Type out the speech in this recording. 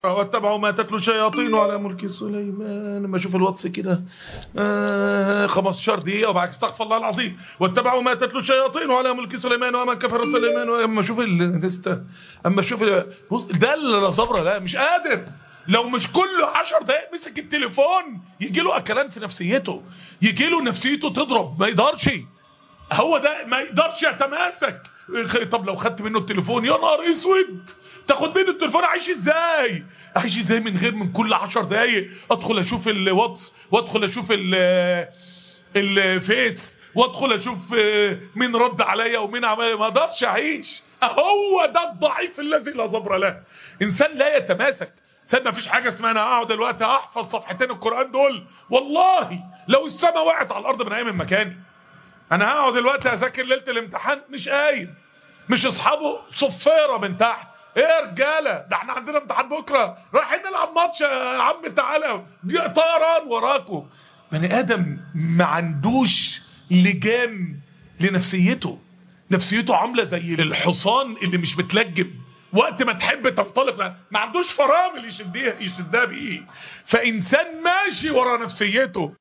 واتبعوا ما تتلو الشياطين على ملك سليمان لما اشوف الواتس كده آه 15 دقيقه وبعد استغفر الله العظيم واتبعوا ما تتلو الشياطين على ملك سليمان ومن كفر سليمان واما اشوف الانستا اما اشوف ال- بص ده اللي لا صبر لا مش قادر لو مش كل 10 دقائق مسك التليفون يجي له اكلان في نفسيته يجي له نفسيته تضرب ما يقدرش هو ده ما يقدرش يتماسك طب لو خدت منه التليفون يا نهار اسود تاخد منه التليفون اعيش ازاي اعيش ازاي من غير من كل عشر دقايق ادخل اشوف الواتس وادخل اشوف ال الفيس وادخل اشوف مين رد عليا ومين عمل ما اقدرش اعيش هو ده الضعيف الذي لا صبر له انسان لا يتماسك انسان ما فيش حاجه اسمها انا اقعد دلوقتي احفظ صفحتين القران دول والله لو السماء وقعت على الارض من ايام مكاني انا هقعد دلوقتي اذاكر ليله الامتحان مش قايم مش اصحابه صفيره من تحت ايه يا رجاله ده احنا عندنا امتحان بكره رايحين نلعب ماتش يا عم تعالى دي طيران وراكم بني ادم ما عندوش لجام لنفسيته نفسيته عامله زي الحصان اللي مش بتلجم وقت ما تحب تنطلق ما عندوش فرامل يشدها يشدها بايه فانسان ماشي ورا نفسيته